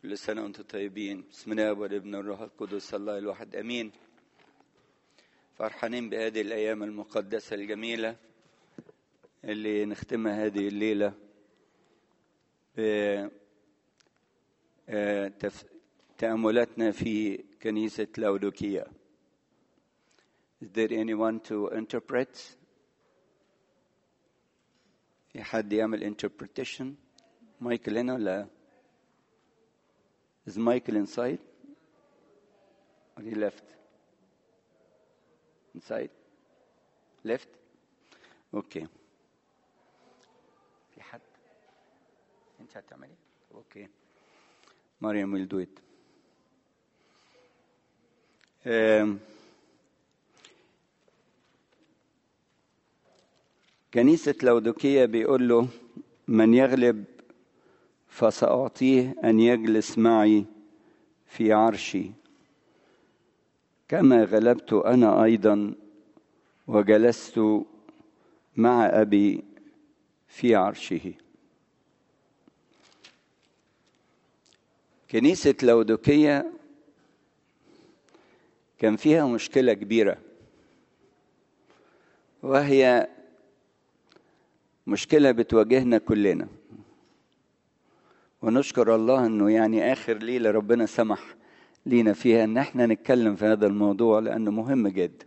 كل سنة وانتم طيبين بسم الله والابن الروح القدس الله الواحد امين فرحانين بهذه الايام المقدسة الجميلة اللي نختمها هذه الليلة ب آه، تف- تأملاتنا في كنيسة لاودوكية Is there anyone to interpret? في حد يعمل interpretation؟ مايكل هنا ولا Is Michael inside? Or he left? Inside? Left? Okay. في حد؟ انت هتعملي؟ اوكي. مريم will do it. Um, كنيسة لودوكية بيقول له من يغلب فسأعطيه أن يجلس معي في عرشي كما غلبت أنا أيضا وجلست مع أبي في عرشه كنيسة لودوكية كان فيها مشكلة كبيرة وهي مشكلة بتواجهنا كلنا ونشكر الله انه يعني اخر ليله ربنا سمح لينا فيها ان احنا نتكلم في هذا الموضوع لانه مهم جدا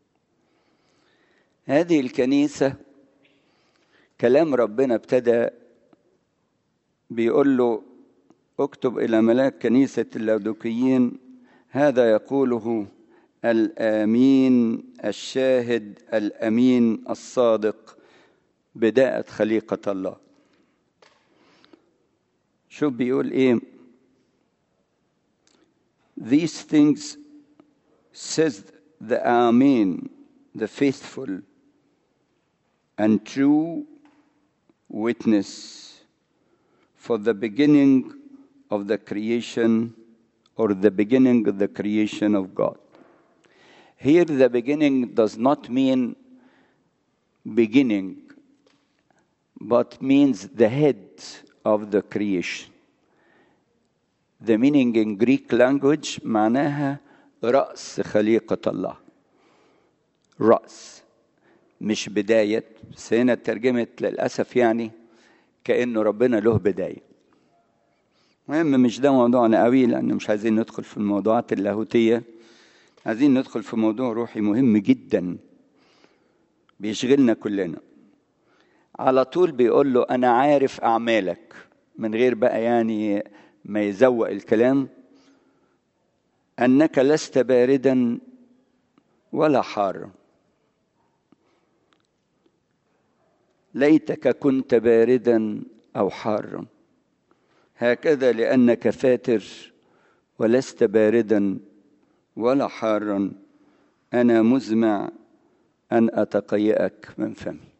هذه الكنيسه كلام ربنا ابتدى بيقول له اكتب الى ملاك كنيسه اللودوكيين هذا يقوله الامين الشاهد الامين الصادق بداءه خليقه الله شوف بيقول ايه these things says the Amen the faithful and true witness for the beginning of the creation or the beginning of the creation of God here the beginning does not mean beginning but means the head of the creation. The meaning in Greek language معناها رأس خليقة الله. رأس مش بداية بس هنا ترجمت للأسف يعني كأنه ربنا له بداية. المهم مش ده موضوعنا قوي لأنه مش عايزين ندخل في الموضوعات اللاهوتية. عايزين ندخل في موضوع روحي مهم جدا بيشغلنا كلنا. على طول بيقول له انا عارف اعمالك من غير بقى يعني ما يزوق الكلام انك لست باردا ولا حارا ليتك كنت باردا او حارا هكذا لانك فاتر ولست باردا ولا حارا انا مزمع ان اتقيأك من فمي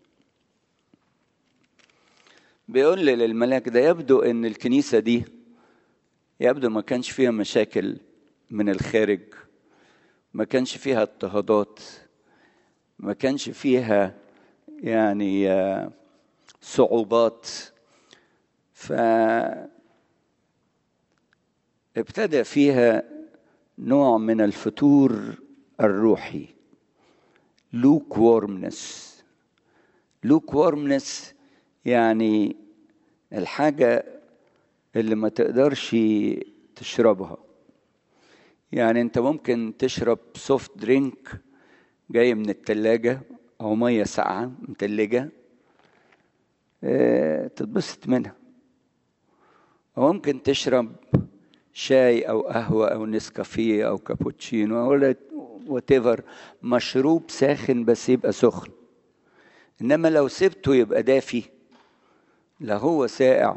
بيقول لي للملاك ده يبدو ان الكنيسه دي يبدو ما كانش فيها مشاكل من الخارج ما كانش فيها اضطهادات ما كانش فيها يعني آه، صعوبات ف ابتدى فيها نوع من الفتور الروحي لوك وورمنس لوك وورمنس يعني الحاجة اللي ما تقدرش تشربها يعني انت ممكن تشرب سوفت درينك جاي من التلاجة او مية ساقعة متلجة اه تتبسط منها وممكن تشرب شاي او قهوة او نسكافيه او كابوتشينو ولا وات مشروب ساخن بس يبقى سخن انما لو سبته يبقى دافي لا هو ساقع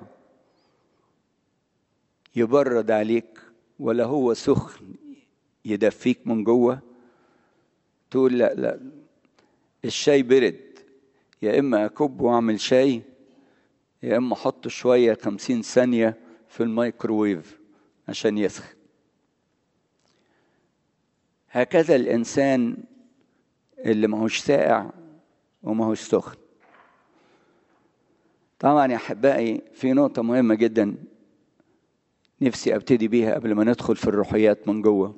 يبرد عليك ولا هو سخن يدفيك من جوه تقول لا لا الشاي برد يا اما اكب واعمل شاي يا اما احطه شويه خمسين ثانيه في الميكروويف عشان يسخن هكذا الانسان اللي ماهوش ساقع وماهوش سخن طبعا يا احبائي في نقطه مهمه جدا نفسي ابتدي بيها قبل ما ندخل في الروحيات من جوه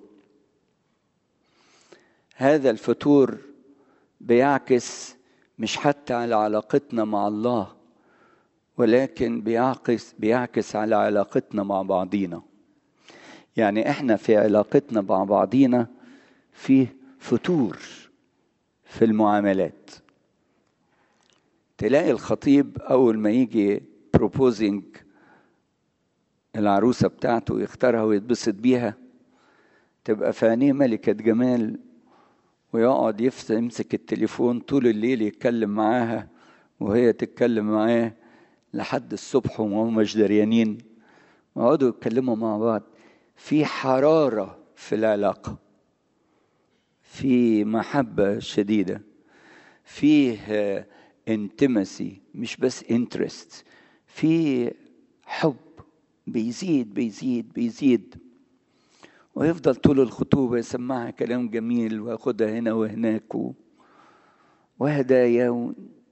هذا الفتور بيعكس مش حتى على علاقتنا مع الله ولكن بيعكس بيعكس على علاقتنا مع بعضينا يعني احنا في علاقتنا مع بعضينا فيه فتور في المعاملات تلاقي الخطيب اول ما يجي بروبوزنج العروسة بتاعته يختارها ويتبسط بيها تبقى في عينيه ملكة جمال ويقعد يمسك التليفون طول الليل يتكلم معاها وهي تتكلم معاه لحد الصبح وهم مش دريانين ويقعدوا يتكلموا مع بعض في حرارة في العلاقة في محبة شديدة فيه انتمسي مش بس انترست في حب بيزيد بيزيد بيزيد ويفضل طول الخطوبة يسمعها كلام جميل وياخدها هنا وهناك و... وهدايا و...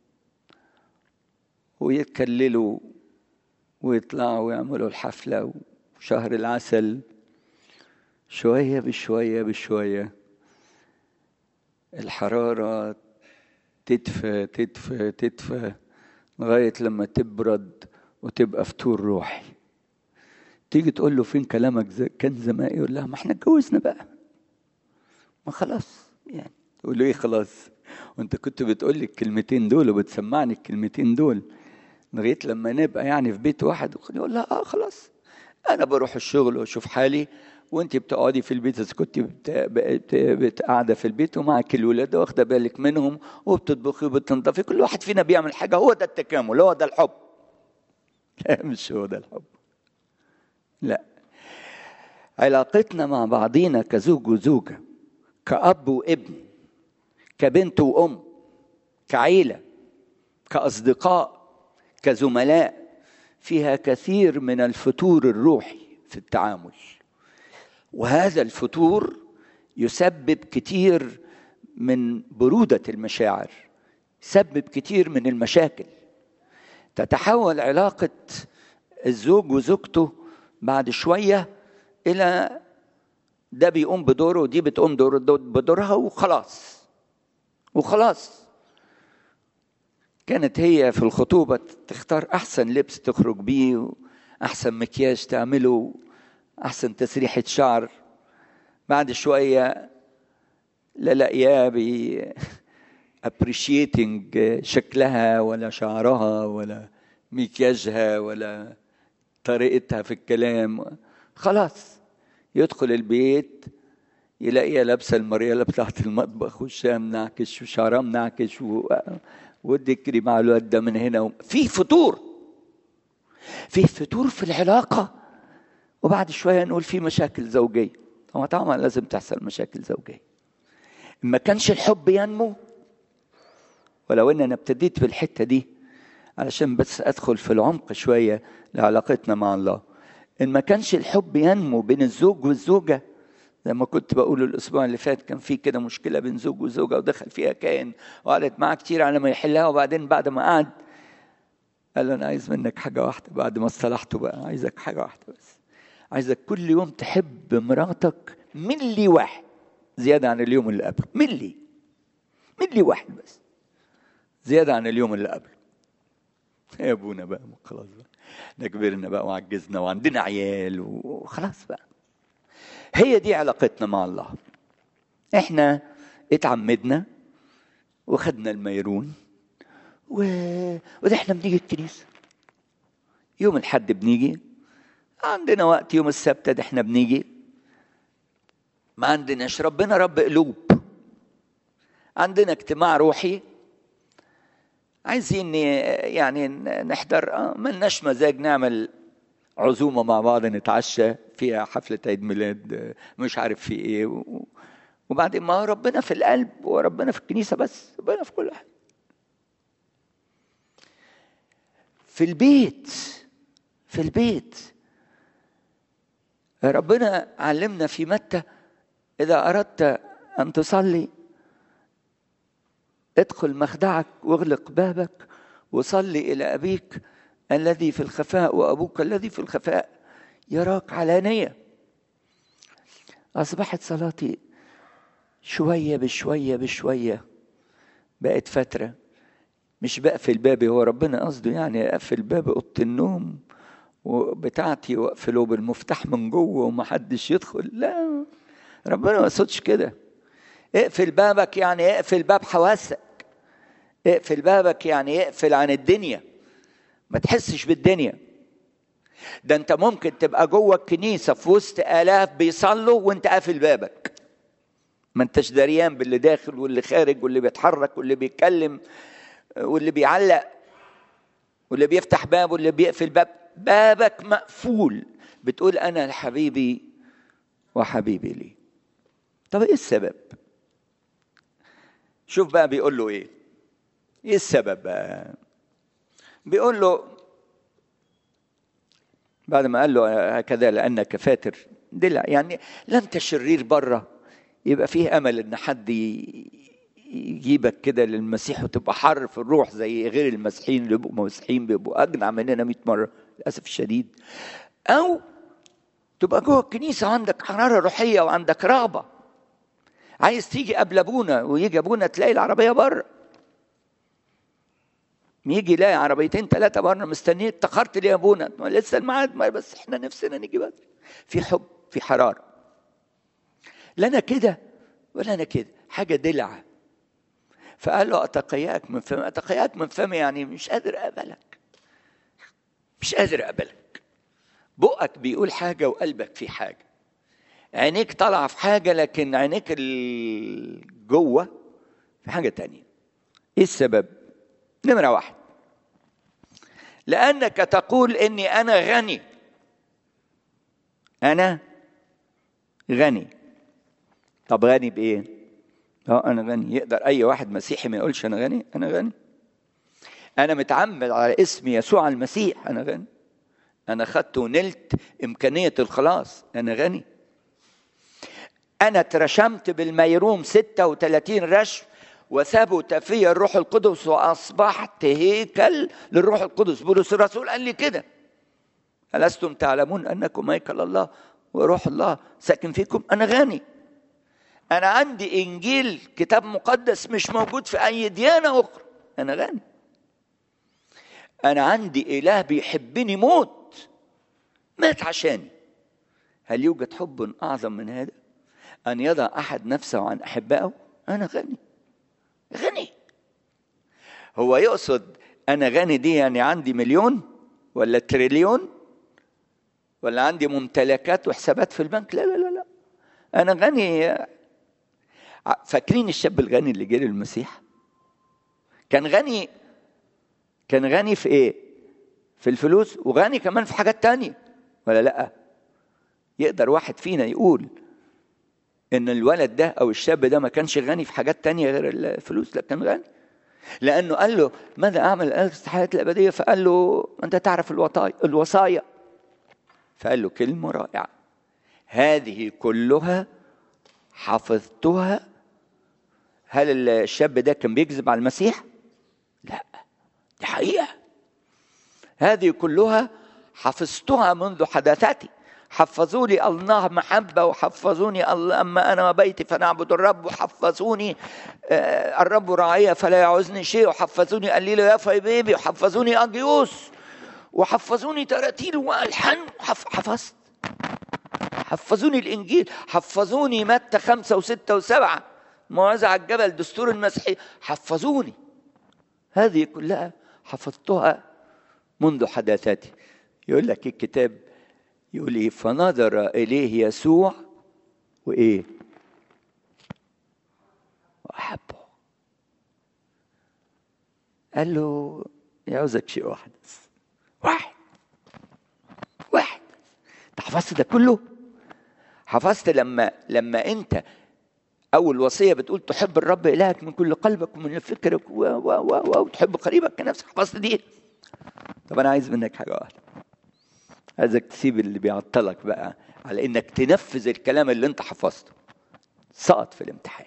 ويتكللوا ويطلعوا ويعملوا الحفلة وشهر العسل شوية بشوية بشوية الحرارة تدفى تدفى تدفى لغاية لما تبرد وتبقى فتور روحي تيجي تقول له فين كلامك زي كان زمان يقول لها ما احنا اتجوزنا بقى ما خلاص يعني تقول له ايه خلاص وانت كنت بتقول لي الكلمتين دول وبتسمعني الكلمتين دول لغايه لما نبقى يعني في بيت واحد يقول لها اه خلاص انا بروح الشغل واشوف حالي وانت بتقعدي في البيت اذا كنت قاعده في البيت ومعك الولاد واخده بالك منهم وبتطبخي وبتنضفي كل واحد فينا بيعمل حاجه هو ده التكامل هو ده الحب لا مش هو ده الحب لا علاقتنا مع بعضينا كزوج وزوجة كأب وابن كبنت وأم كعيلة كأصدقاء كزملاء فيها كثير من الفتور الروحي في التعامل وهذا الفتور يسبب كتير من برودة المشاعر يسبب كتير من المشاكل تتحول علاقة الزوج وزوجته بعد شوية إلى ده بيقوم بدوره ودي بتقوم دور بدورها وخلاص وخلاص كانت هي في الخطوبة تختار أحسن لبس تخرج بيه أحسن مكياج تعمله أحسن تسريحة شعر بعد شوية لا لاقياه بي appreciating شكلها ولا شعرها ولا مكياجها ولا طريقتها في الكلام خلاص يدخل البيت يلاقيها لابسه المريالة بتاعت المطبخ وشها منعكش وشعرها منعكش و... والدكري مع الواد ده من هنا و... في فتور في فتور في العلاقة وبعد شوية نقول في مشاكل زوجية هو طبعا لازم تحصل مشاكل زوجية ما كانش الحب ينمو ولو ان انا ابتديت بالحتة دي علشان بس ادخل في العمق شوية لعلاقتنا مع الله ان ما كانش الحب ينمو بين الزوج والزوجة زي ما كنت بقول الاسبوع اللي فات كان في كده مشكله بين زوج وزوجه ودخل فيها كائن وقعدت معاه كتير على ما يحلها وبعدين بعد ما قعد قال له انا عايز منك حاجه واحده بعد ما اصطلحته بقى عايزك حاجه واحده بس عايزك كل يوم تحب مراتك ملي واحد زياده عن اليوم اللي قبله ملي ملي واحد بس زياده عن اليوم اللي قبله يا ابونا بقى خلاص بقى احنا كبرنا بقى وعجزنا وعندنا عيال وخلاص بقى هي دي علاقتنا مع الله احنا اتعمدنا وخدنا الميرون و... وده احنا بنيجي الكنيسة يوم الحد بنيجي عندنا وقت يوم السبت ده احنا بنيجي ما عندناش ربنا رب قلوب عندنا اجتماع روحي عايزين يعني نحضر ملناش مزاج نعمل عزومة مع بعض نتعشى فيها حفلة عيد ميلاد مش عارف في ايه وبعدين ما ربنا في القلب وربنا في الكنيسة بس ربنا في كل حاجة في البيت في البيت ربنا علمنا في متى إذا أردت أن تصلي ادخل مخدعك واغلق بابك وصلي إلى أبيك الذي في الخفاء وأبوك الذي في الخفاء يراك علانية أصبحت صلاتي شوية بشوية بشوية بقت فترة مش بقفل بابي هو ربنا قصده يعني أقفل باب أوضة النوم وبتاعتي واقفله بالمفتاح من جوه ومحدش يدخل لا ربنا ما يقصدش كده اقفل بابك يعني اقفل باب حواسك اقفل بابك يعني اقفل عن الدنيا ما تحسش بالدنيا ده انت ممكن تبقى جوه الكنيسه في وسط الاف بيصلوا وانت قافل بابك ما انتش دريان باللي داخل واللي خارج واللي بيتحرك واللي بيتكلم واللي بيعلق واللي بيفتح باب واللي بيقفل باب بابك مقفول بتقول انا لحبيبي وحبيبي لي طب ايه السبب شوف بقى بيقول له ايه ايه السبب بقى بيقول له بعد ما قال له هكذا لانك فاتر دلع يعني لا انت شرير بره يبقى فيه امل ان حد يجيبك كده للمسيح وتبقى حر في الروح زي غير المسيحيين اللي بيبقوا مسيحيين بيبقوا اجنع مننا 100 مره للاسف الشديد او تبقى جوه الكنيسه عندك حراره روحيه وعندك رغبه عايز تيجي قبل ابونا ويجي ابونا تلاقي العربيه بره يجي يلاقي عربيتين ثلاثه بره مستنيين اتاخرت ليه يا ابونا لسه الميعاد بس احنا نفسنا نيجي بدري في حب في حراره لا انا كده ولا انا كده حاجه دلع فقال له اتقياك من فمي اتقياك من فمي يعني مش قادر اقبلك مش قادر اقبلك بقك بيقول حاجه وقلبك في حاجه عينيك طالعه في حاجه لكن عينيك جوه في حاجه تانية ايه السبب نمره واحد لانك تقول اني انا غني انا غني طب غني بايه اه انا غني يقدر اي واحد مسيحي ما يقولش انا غني انا غني انا متعمد على اسم يسوع المسيح انا غني انا خدت ونلت امكانيه الخلاص انا غني انا اترشمت بالميروم 36 رشم وثبت في الروح القدس واصبحت هيكل للروح القدس بولس الرسول قال لي كده ألستم تعلمون أنكم هيكل الله وروح الله ساكن فيكم أنا غني أنا عندي إنجيل كتاب مقدس مش موجود في أي ديانة أخرى أنا غني أنا عندي إله بيحبني موت مات عشاني هل يوجد حب أعظم من هذا أن يضع أحد نفسه عن أحبائه أنا غني غني هو يقصد أنا غني دي يعني عندي مليون ولا تريليون ولا عندي ممتلكات وحسابات في البنك لا لا لا لا أنا غني فاكرين الشاب الغني اللي جه للمسيح كان غني كان غني في ايه في الفلوس وغني كمان في حاجات تانية ولا لا يقدر واحد فينا يقول ان الولد ده او الشاب ده ما كانش غني في حاجات تانية غير الفلوس لا كان غني لانه قال له ماذا اعمل الحياه الابديه فقال له انت تعرف الوصايا الوصايا فقال له كلمه رائعه هذه كلها حفظتها هل الشاب ده كان بيكذب على المسيح لا دي حقيقه هذه كلها حفظتها منذ حداثتي حفظوني الله محبة وحفظوني الله أما أنا وبيتي فنعبد الرب وحفظوني آه الرب راعية فلا يعوزني شيء وحفظوني قليل يا في بيبي وحفظوني أجيوس وحفظوني تراتيل وألحان حفظت حفظوني الإنجيل حفظوني متى خمسة وستة وسبعة موعظة على الجبل دستور المسيحي حفظوني هذه كلها حفظتها منذ حداثتي يقول لك الكتاب يقول ايه فنظر اليه يسوع وايه واحبه قال له يعوزك شيء واحد بس واحد واحد انت حفظت ده كله حفظت لما لما انت اول وصيه بتقول تحب الرب الهك من كل قلبك ومن فكرك و و و وتحب قريبك كنفسك حفظت دي طب انا عايز منك حاجه واحده عايزك تسيب اللي بيعطلك بقى على انك تنفذ الكلام اللي انت حفظته سقط في الامتحان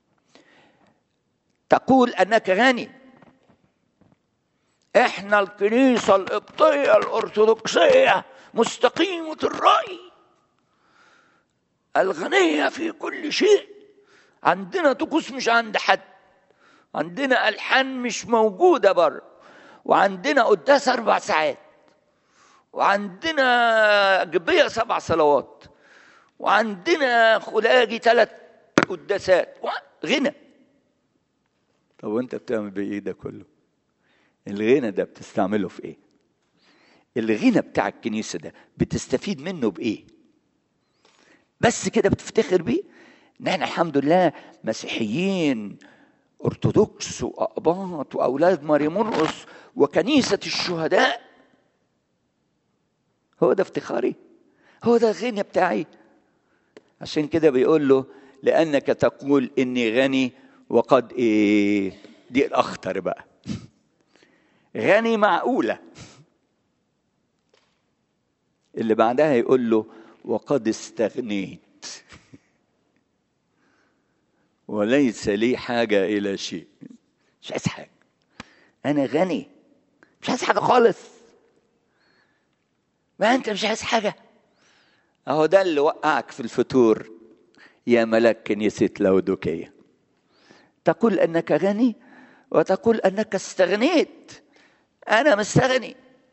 تقول انك غني احنا الكنيسه القبطيه الارثوذكسيه مستقيمة الرأي الغنية في كل شيء عندنا طقوس مش عند حد عندنا ألحان مش موجودة بره وعندنا قداس أربع ساعات وعندنا جبية سبع صلوات وعندنا خلاجي ثلاث قداسات غنى طب وانت بتعمل بايه ده كله الغنى ده بتستعمله في ايه الغنى بتاع الكنيسه ده بتستفيد منه بايه بس كده بتفتخر بيه ان احنا الحمد لله مسيحيين ارثوذكس واقباط واولاد ماري مرقس وكنيسه الشهداء هو ده افتخاري هو ده الغنى بتاعي عشان كده بيقول له لانك تقول اني غني وقد ايه دي الاخطر بقى غني معقوله اللي بعدها يقول له وقد استغنيت وليس لي حاجة إلى شيء مش عايز حاجة أنا غني مش عايز حاجة خالص ما أنت مش عايز حاجة أهو ده اللي وقعك في الفتور يا ملك كنيسة لودوكية تقول أنك غني وتقول أنك استغنيت أنا مستغني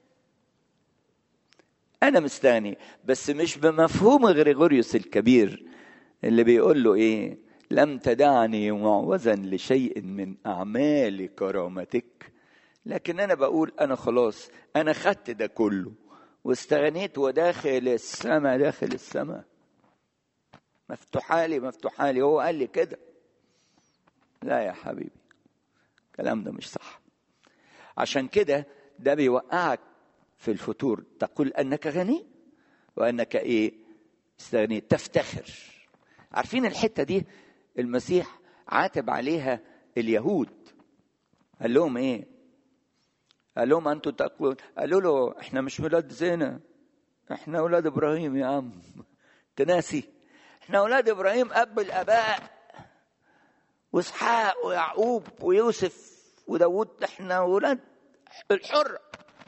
أنا مستغني بس مش بمفهوم غريغوريوس الكبير اللي بيقول له إيه لم تدعني معوزا لشيء من أعمال كرامتك لكن أنا بقول أنا خلاص أنا خدت ده كله واستغنيت وداخل السماء داخل السماء مفتوحة لي مفتوحة لي هو قال لي كده لا يا حبيبي الكلام ده مش صح عشان كده ده بيوقعك في الفتور تقول انك غني وانك ايه استغنيت تفتخر عارفين الحته دي المسيح عاتب عليها اليهود قال لهم ايه قال لهم انتوا تقولون قالوا له احنا مش ولاد زنا احنا اولاد ابراهيم يا عم تناسي احنا اولاد ابراهيم اب الاباء واسحاق ويعقوب ويوسف وداود احنا اولاد الحر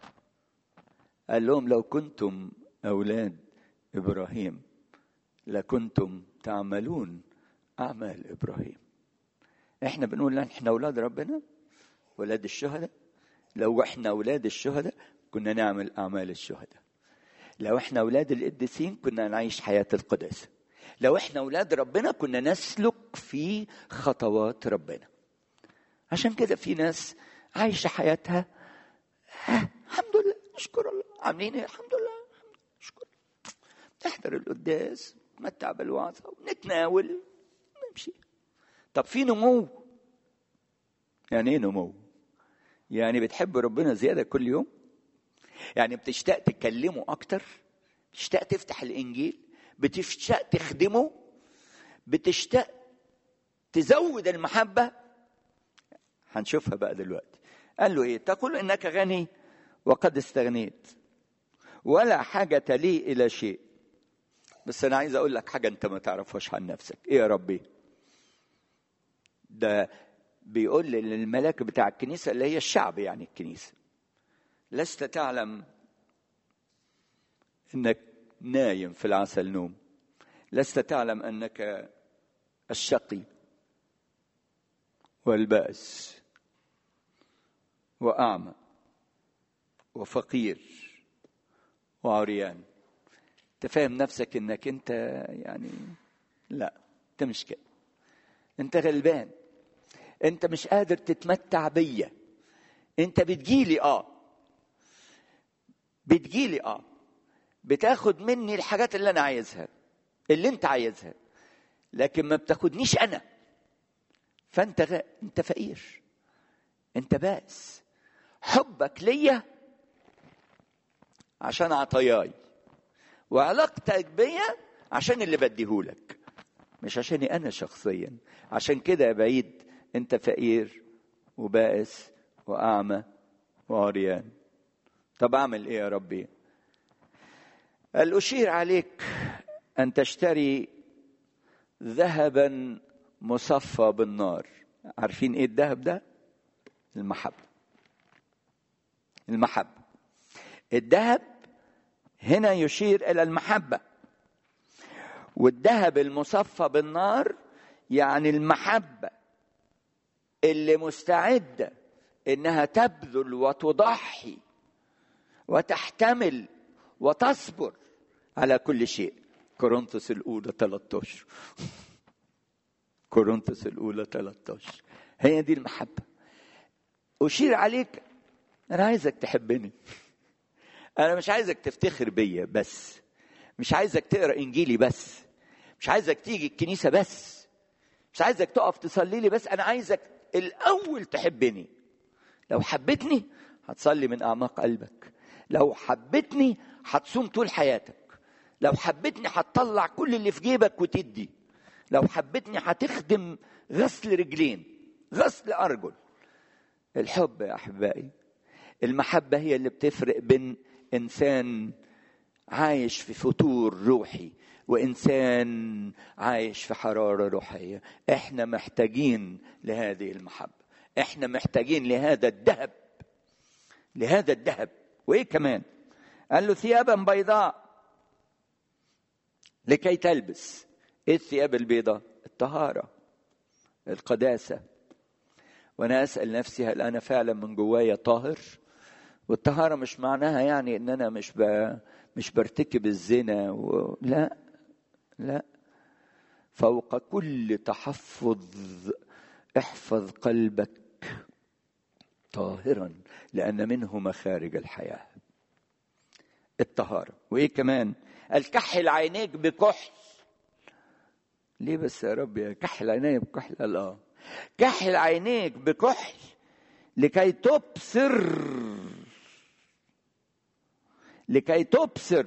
قال لهم لو كنتم اولاد ابراهيم لكنتم تعملون اعمال ابراهيم احنا بنقول احنا اولاد ربنا ولاد الشهداء لو احنا اولاد الشهداء كنا نعمل اعمال الشهداء لو احنا اولاد القديسين كنا نعيش حياه القداسه لو احنا اولاد ربنا كنا نسلك في خطوات ربنا عشان كده في ناس عايشه حياتها الحمد لله نشكر الله عاملين ايه الحمد لله نشكر نحضر القداس نتمتع بالوعظه ونتناول نمشي طب في نمو يعني ايه نمو يعني بتحب ربنا زياده كل يوم يعني بتشتاق تكلمه اكتر بتشتاق تفتح الانجيل بتشتاق تخدمه بتشتاق تزود المحبه هنشوفها بقى دلوقتي قال له ايه تقول انك غني وقد استغنيت ولا حاجة لي إلى شيء بس أنا عايز أقول لك حاجة أنت ما تعرفهاش عن نفسك إيه يا ربي ده بيقول للملاك بتاع الكنيسة اللي هي الشعب يعني الكنيسة لست تعلم انك نايم في العسل نوم لست تعلم انك الشقي والبأس وأعمى وفقير وعريان تفهم نفسك انك انت يعني لا انت مش كده انت غلبان انت مش قادر تتمتع بيا انت بتجيلي اه بتجيلي اه بتاخد مني الحاجات اللي انا عايزها اللي انت عايزها لكن ما بتاخدنيش انا فانت غ... انت فقير انت بائس حبك ليا عشان عطاياي وعلاقتك بيا عشان اللي بديهولك مش عشاني انا شخصيا عشان كده يا بعيد انت فقير وبائس واعمى وعريان طب اعمل ايه يا ربي قال اشير عليك ان تشتري ذهبا مصفى بالنار عارفين ايه الذهب ده المحبه المحبه الذهب هنا يشير الى المحبه والذهب المصفى بالنار يعني المحبه اللي مستعده انها تبذل وتضحي وتحتمل وتصبر على كل شيء كورنثوس الاولى 13 كورنثوس الاولى 13 هي دي المحبه اشير عليك انا عايزك تحبني انا مش عايزك تفتخر بيا بس مش عايزك تقرا انجيلي بس مش عايزك تيجي الكنيسه بس مش عايزك تقف تصلي لي بس انا عايزك الاول تحبني لو حبتني هتصلي من اعماق قلبك لو حبتني هتصوم طول حياتك لو حبتني هتطلع كل اللي في جيبك وتدي لو حبتني هتخدم غسل رجلين غسل ارجل الحب يا احبائي المحبه هي اللي بتفرق بين انسان عايش في فتور روحي وانسان عايش في حراره روحيه احنا محتاجين لهذه المحبه احنا محتاجين لهذا الذهب لهذا الذهب وايه كمان قال له ثيابا بيضاء لكي تلبس ايه الثياب البيضاء الطهاره القداسه وانا اسال نفسي هل انا فعلا من جوايا طاهر والطهاره مش معناها يعني ان انا مش ب... مش برتكب الزنا و... لا لا فوق كل تحفظ احفظ قلبك طاهرا لان منه مخارج الحياه الطهاره وايه كمان الكحل عينيك بكحل ليه بس يا رب يا كحل عينيك بكحل قال اه كحل عينيك بكحل لكي تبصر لكي تبصر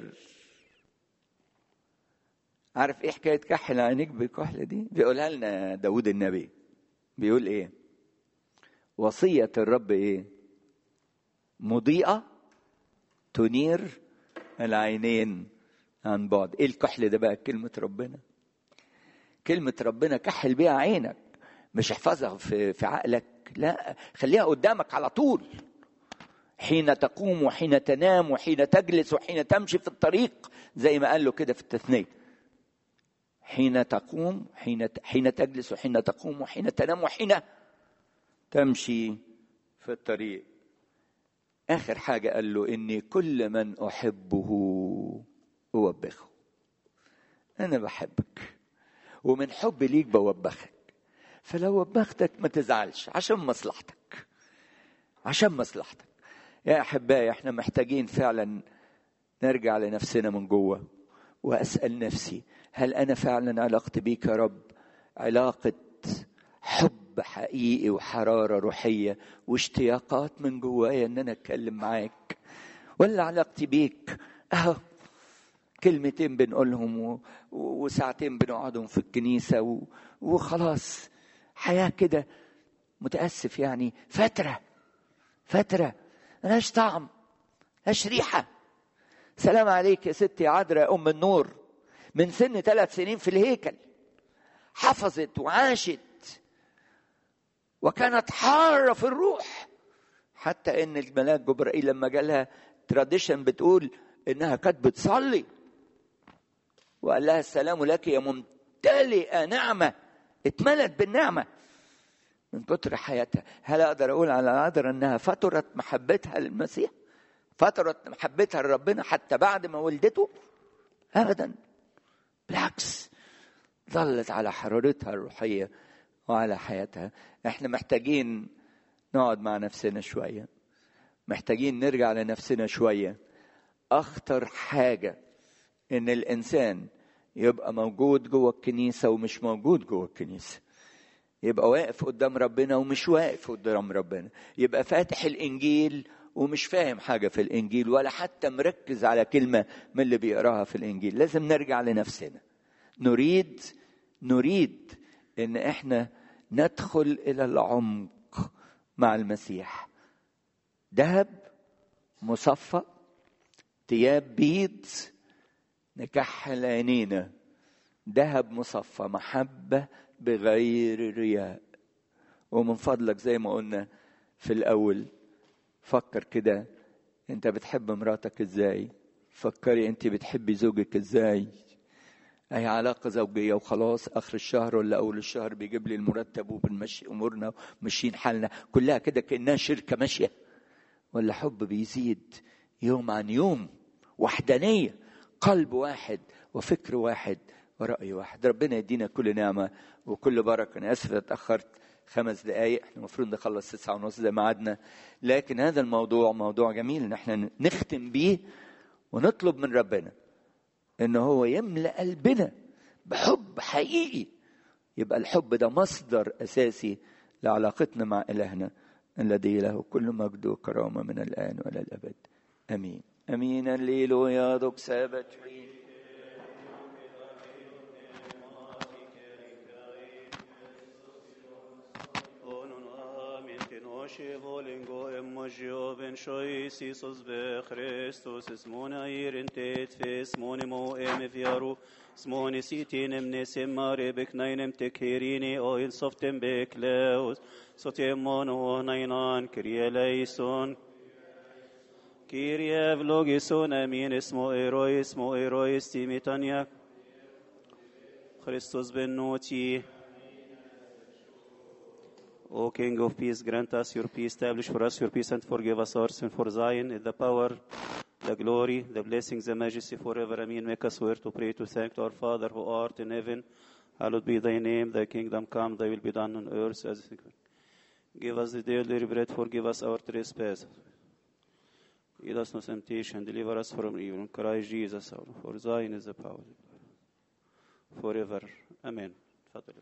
عارف ايه حكايه كحل عينيك بكحل دي بيقولها لنا داود النبي بيقول ايه وصيه الرب ايه مضيئه تنير العينين عن بعد ايه الكحل ده بقى كلمه ربنا كلمه ربنا كحل بيها عينك مش احفظها في في عقلك لا خليها قدامك على طول حين تقوم وحين تنام وحين تجلس وحين تمشي في الطريق زي ما قال له كده في التثنيه حين تقوم حين حين تجلس وحين تقوم وحين تنام وحين تمشي في الطريق اخر حاجه قال له اني كل من احبه اوبخه انا بحبك ومن حبي ليك بوبخك فلو وبختك ما تزعلش عشان مصلحتك عشان مصلحتك يا احبائي احنا محتاجين فعلا نرجع لنفسنا من جوه واسال نفسي هل انا فعلا علاقتي بيك يا رب علاقه حب حقيقي وحراره روحيه واشتياقات من جوايا ان انا اتكلم معاك ولا علاقتي بيك اهو كلمتين بنقولهم و... وساعتين بنقعدهم في الكنيسه و... وخلاص حياه كده متاسف يعني فتره فتره ملهاش طعم ملهاش ريحه سلام عليك يا ستي عذراء ام النور من سن ثلاث سنين في الهيكل حفظت وعاشت وكانت حارة في الروح حتى ان الملاك جبرائيل لما جالها تراديشن بتقول انها كانت بتصلي وقال لها السلام لك يا ممتلئة نعمة اتملت بالنعمة من كتر حياتها هل اقدر اقول على العذراء انها فترت محبتها للمسيح فترت محبتها لربنا حتى بعد ما ولدته ابدا بالعكس ظلت على حرارتها الروحيه وعلى حياتها احنا محتاجين نقعد مع نفسنا شويه محتاجين نرجع لنفسنا شويه اخطر حاجه ان الانسان يبقى موجود جوه الكنيسه ومش موجود جوه الكنيسه يبقى واقف قدام ربنا ومش واقف قدام ربنا يبقى فاتح الانجيل ومش فاهم حاجه في الانجيل ولا حتى مركز على كلمه من اللي بيقراها في الانجيل لازم نرجع لنفسنا نريد نريد ان احنا ندخل الى العمق مع المسيح ذهب مصفى ثياب بيض نكحل عينينا ذهب مصفى محبه بغير رياء ومن فضلك زي ما قلنا في الاول فكر كده انت بتحب مراتك ازاي فكري انت بتحبي زوجك ازاي هي علاقة زوجية وخلاص آخر الشهر ولا أول الشهر بيجيب لي المرتب وبنمشي أمورنا وماشيين حالنا كلها كده كأنها شركة ماشية ولا حب بيزيد يوم عن يوم وحدانية قلب واحد وفكر واحد ورأي واحد ربنا يدينا كل نعمة وكل بركة أنا آسف اتأخرت خمس دقايق احنا المفروض نخلص تسعة ونص زي ميعادنا لكن هذا الموضوع موضوع جميل ان احنا نختم بيه ونطلب من ربنا ان هو يملا قلبنا بحب حقيقي يبقى الحب ده مصدر اساسي لعلاقتنا مع الهنا الذي له كل مجد وكرامه من الان والى الابد امين امين الليل يا دوك سابت Moshe volingo emojio ben shois Isus be Christus smona irintet fe smone mo em viaru smone sitin em nesem mare bek nainem tekherini o il softem bek leus sotem mono nainan krieleison Kyrie vlogison amin ismo eroi ismo eroi timitania Christus ben noti O King of Peace, grant us your peace, establish for us your peace, and forgive us our sin. For Zion is the power, the glory, the blessings, the majesty forever. Amen. Make us swear to pray to thank our Father who art in heaven. Hallowed be thy name, thy kingdom come, thy will be done on earth as it is. Give us the daily bread, forgive us our trespasses. Lead us not temptation, deliver us from evil. In Christ Jesus, our Lord. For thine is the power forever. Amen. تفضل